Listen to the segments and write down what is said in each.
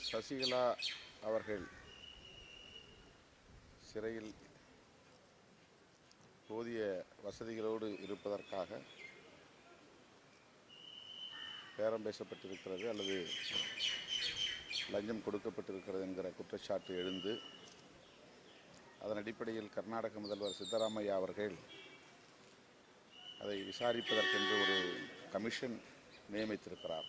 சசிகலா அவர்கள் சிறையில் போதிய வசதிகளோடு இருப்பதற்காக பேரம் பேசப்பட்டிருக்கிறது அல்லது லஞ்சம் கொடுக்கப்பட்டிருக்கிறது என்கிற குற்றச்சாட்டு எழுந்து அதன் அடிப்படையில் கர்நாடக முதல்வர் சித்தராமையா அவர்கள் அதை விசாரிப்பதற்கென்று ஒரு கமிஷன் நியமித்திருக்கிறார்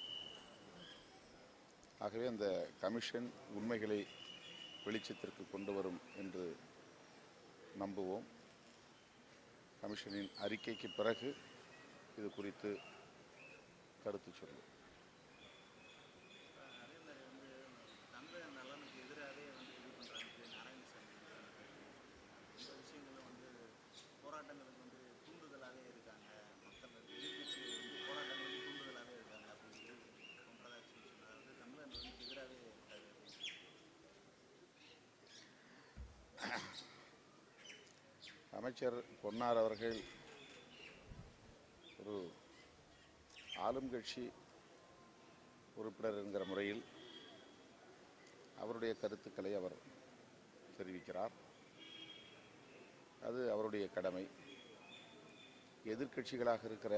ஆகவே அந்த கமிஷன் உண்மைகளை வெளிச்சத்திற்கு கொண்டு வரும் என்று நம்புவோம் கமிஷனின் அறிக்கைக்கு பிறகு இது குறித்து கருத்து சொல்லும் அதே மாதிரி வந்து தமிழக நலனுக்கு எதிராகவே வந்து இது பண்ணுறாங்க நாராயணசாமி இந்த விஷயங்களும் வந்து போராட்டங்களுக்கு வந்து தூண்டுதலாகவே இருக்காங்க மக்கள் வந்து எதிர்க்கட்சிகள் வந்து போராட்டங்களுக்கு தூண்டுதலாகவே இருக்காங்க அப்படின்னு சொல்லி ஒன்றதாச்சு சொன்னார் வந்து தமிழக நலனுக்கு எதிராகவே இருக்காது அமைச்சர் பொன்னார் அவர்கள் ஒரு ஆளும் கட்சி உறுப்பினர் என்கிற முறையில் அவருடைய கருத்துக்களை அவர் தெரிவிக்கிறார் அது அவருடைய கடமை எதிர்க்கட்சிகளாக இருக்கிற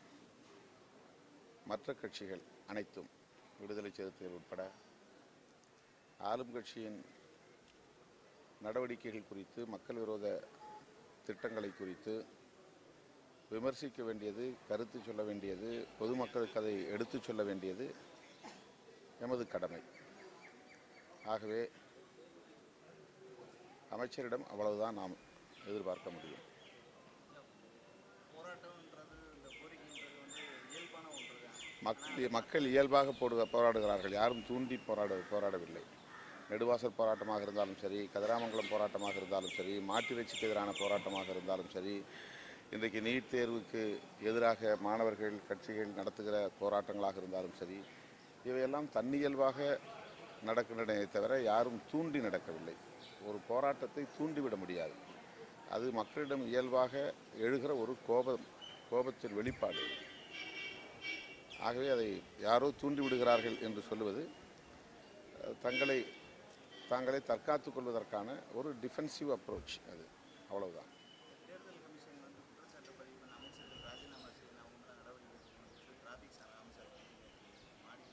மற்ற கட்சிகள் அனைத்தும் விடுதலை சிறுத்தைகள் உட்பட ஆளும் கட்சியின் நடவடிக்கைகள் குறித்து மக்கள் விரோத திட்டங்களை குறித்து விமர்சிக்க வேண்டியது கருத்து சொல்ல வேண்டியது பொதுமக்களுக்கு அதை எடுத்துச் சொல்ல வேண்டியது எமது கடமை ஆகவே அமைச்சரிடம் அவ்வளவுதான் நாம் எதிர்பார்க்க முடியும் போராட்டம்ன்றது இந்த கோரிக்கைன்றது வந்து இயல்பான ஒன்று தான் மக்கள் மக்கள் இயல்பாக போடுக போராடுகிறார்கள் யாரும் தூண்டி போராட போராடவில்லை நெடுவாசல் போராட்டமாக இருந்தாலும் சரி கதிராமங்கலம் போராட்டமாக இருந்தாலும் சரி மாட்டிறைச்சிக்கு எதிரான போராட்டமாக இருந்தாலும் சரி இன்றைக்கு நீட் தேர்வுக்கு எதிராக மாணவர்கள் கட்சிகள் நடத்துகிற போராட்டங்களாக இருந்தாலும் சரி இவையெல்லாம் தன்னியல்பாக நடக்கின்றனே தவிர யாரும் தூண்டி நடக்கவில்லை ஒரு போராட்டத்தை தூண்டிவிட முடியாது அது மக்களிடம் இயல்பாக எழுகிற ஒரு கோபம் கோபத்தின் வெளிப்பாடு ஆகவே அதை யாரோ தூண்டி விடுகிறார்கள் என்று சொல்லுவது அஹ், தங்களை தாங்களே தற்காத்துக் கொள்வதற்கான ஒரு டிஃபென்சிவ் அப்ரோச் அது அவ்வளவுதான் தேர்தல் கமிஷன் வந்து குற்றச்சாட்டு பதிவு பண்ண அமைச்சர்கள் ராஜினாமா செய்யணும் அவங்க மேலே நடவடிக்கை எடுக்கணும் டிராஃபிக் சார் அமைச்சர் மாடியில்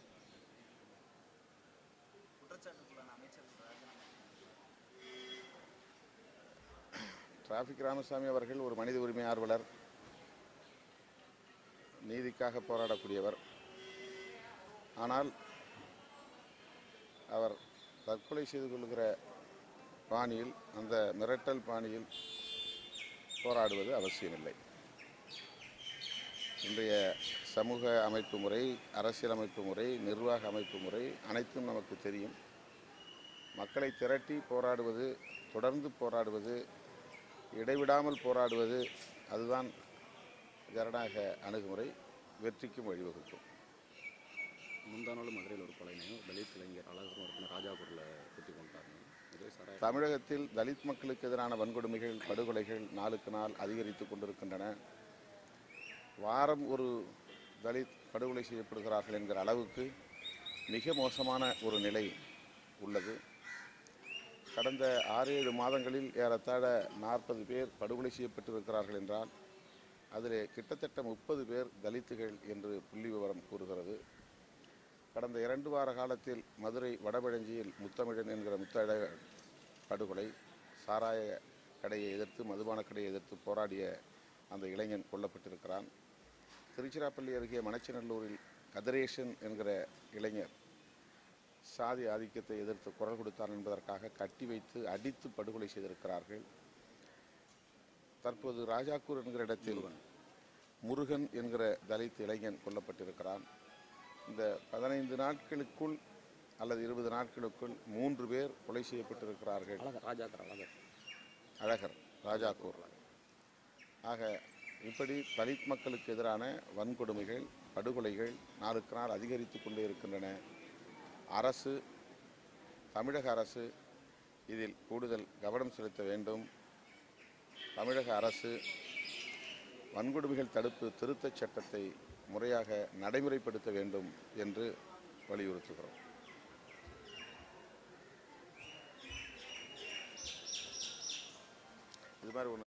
குற்றச்சாட்டுக்குள்ளான அமைச்சர்கள் ராஜினாமா செய்யணும் டிராஃபிக் ராமசாமி அவர்கள் ஒரு மனித உரிமை ஆர்வலர் நீதிக்காக போராடக்கூடியவர் ஆனால் அவர் தற்கொலை செய்து கொள்கிற பாணியில் அந்த மிரட்டல் பாணியில் போராடுவது அவசியமில்லை இன்றைய சமூக அமைப்பு முறை அரசியல் அமைப்பு முறை நிர்வாக அமைப்பு முறை அனைத்தும் நமக்கு தெரியும் மக்களை திரட்டி போராடுவது தொடர்ந்து போராடுவது இடைவிடாமல் போராடுவது அதுதான் ஜனநாயக அணுகுமுறை வெற்றிக்கும் வழிவகுக்கும் முந்தா நாள் மதுரையில் ஒரு கொலைனையும் தலித் இளைஞர் அழகர் உறுப்பினர் ராஜாபூரில் குத்தி கொண்டாங்க இதே சாராய தமிழகத்தில் தலித் மக்களுக்கு எதிரான வன்கொடுமைகள் படுகொலைகள் நாளுக்கு நாள் அதிகரித்து கொண்டிருக்கின்றன வாரம் ஒரு தலித் படுகொலை செய்யப்படுகிறார்கள் என்கிற அளவுக்கு மிக மோசமான ஒரு நிலை உள்ளது கடந்த ஆறு ஏழு மாதங்களில் ஏறத்தாழ நாற்பது பேர் படுகொலை செய்யப்பட்டிருக்கிறார்கள் என்றால் அதிலே கிட்டத்தட்ட முப்பது பேர் தலித்துகள் என்று புள்ளி விவரம் கூறுகிறது கடந்த இரண்டு வார காலத்தில் மதுரை வடபழஞ்சியில் முத்தமிழன் என்கிற முத்தழ படுகொலை சாராய கடையை எதிர்த்து மதுபான கடையை எதிர்த்து போராடிய அந்த இளைஞன் கொல்லப்பட்டிருக்கிறான் திருச்சிராப்பள்ளி அருகே மணச்சநல்லூரில் கதிரேசன் என்கிற இளைஞர் சாதி ஆதிக்கத்தை எதிர்த்து குரல் கொடுத்தான் என்பதற்காக கட்டி வைத்து அடித்து படுகொலை செய்திருக்கிறார்கள் தற்போது ராஜாக்கூர் என்கிற இடத்தில் முருகன் என்கிற தலித் இளைஞன் கொல்லப்பட்டிருக்கிறான் இந்த பதினைந்து நாட்களுக்குள் அல்லது இருபது நாட்களுக்குள் மூன்று பேர் கொலை செய்யப்பட்டிருக்கிறார்கள் அழகர் ராஜாக்கர் அழகர் அழகர் ராஜாக்கூர் ஆக இப்படி தலித் மக்களுக்கு எதிரான வன்கொடுமைகள் படுகொலைகள் நாளுக்கு நாள் அதிகரித்து கொண்டே இருக்கின்றன அரசு தமிழக அரசு இதில் கூடுதல் கவனம் செலுத்த வேண்டும் தமிழக அரசு வன்கொடுமைகள் தடுப்பு திருத்தச் சட்டத்தை முறையாக நடைமுறைப்படுத்த வேண்டும் என்று வலியுறுத்துகிறோம் மாதிரி ஒன்று